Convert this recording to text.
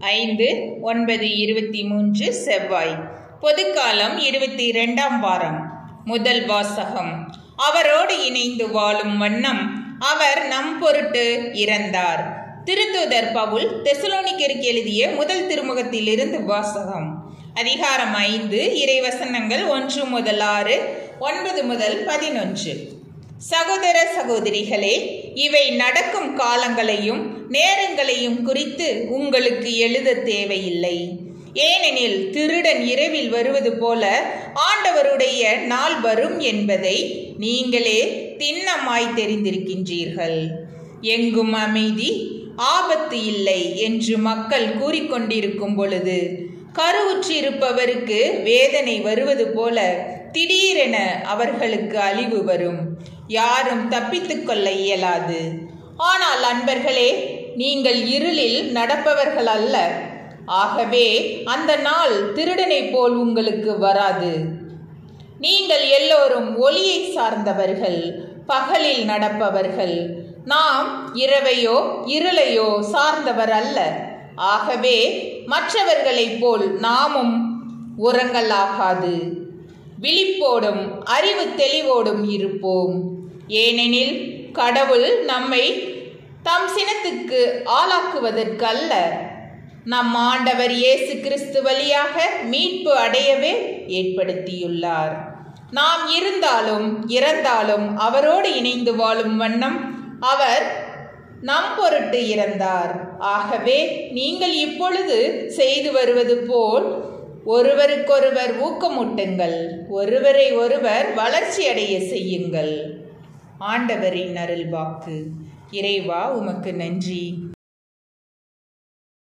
ஐந்து ஒன்பது இருபத்தி மூன்று செவ்வாய் பொதுக்காலம் இருபத்தி இரண்டாம் வாரம் முதல் வாசகம் அவரோடு இணைந்து வாழும் வண்ணம் அவர் நம் பொருட்டு இறந்தார் திருத்தூதர் பவுல் தெசலோனிக்கருக்கு எழுதிய முதல் திருமுகத்திலிருந்து வாசகம் அதிகாரம் ஐந்து இறைவசனங்கள் ஒன்று முதல் ஆறு ஒன்பது முதல் பதினொன்று சகோதர சகோதரிகளே இவை நடக்கும் காலங்களையும் நேரங்களையும் குறித்து உங்களுக்கு எழுத தேவையில்லை ஏனெனில் திருடன் இரவில் வருவது போல ஆண்டவருடைய நாள் வரும் என்பதை நீங்களே திண்ணமாய் தெரிந்திருக்கின்றீர்கள் எங்கும் அமைதி ஆபத்து இல்லை என்று மக்கள் கூறிக்கொண்டிருக்கும் பொழுது கருவுற்றிருப்பவருக்கு வேதனை வருவது போல திடீரென அவர்களுக்கு அழிவு வரும் யாரும் தப்பித்துக் கொள்ள இயலாது ஆனால் அன்பர்களே நீங்கள் இருளில் நடப்பவர்கள் அல்ல ஆகவே அந்த நாள் திருடனைப் போல் உங்களுக்கு வராது நீங்கள் எல்லோரும் ஒளியை சார்ந்தவர்கள் பகலில் நடப்பவர்கள் நாம் இரவையோ இருளையோ சார்ந்தவர் அல்ல ஆகவே மற்றவர்களைப் போல் நாமும் உறங்கலாகாது விழிப்போடும் அறிவு தெளிவோடும் இருப்போம் ஏனெனில் கடவுள் நம்மை தம் சினத்துக்கு ஆளாக்குவதற்கு அல்ல நம் ஆண்டவர் இயேசு கிறிஸ்து வழியாக மீட்பு அடையவே ஏற்படுத்தியுள்ளார் நாம் இருந்தாலும் இறந்தாலும் அவரோடு இணைந்து வாழும் வண்ணம் அவர் நம் பொருட்டு இறந்தார் ஆகவே நீங்கள் இப்பொழுது செய்து வருவது போல் ஒருவருக்கொருவர் ஊக்கமூட்டுங்கள் ஒருவரை ஒருவர் வளர்ச்சியடைய செய்யுங்கள் ஆண்டவரின் அருள்வாக்கு இறைவா உமக்கு நன்றி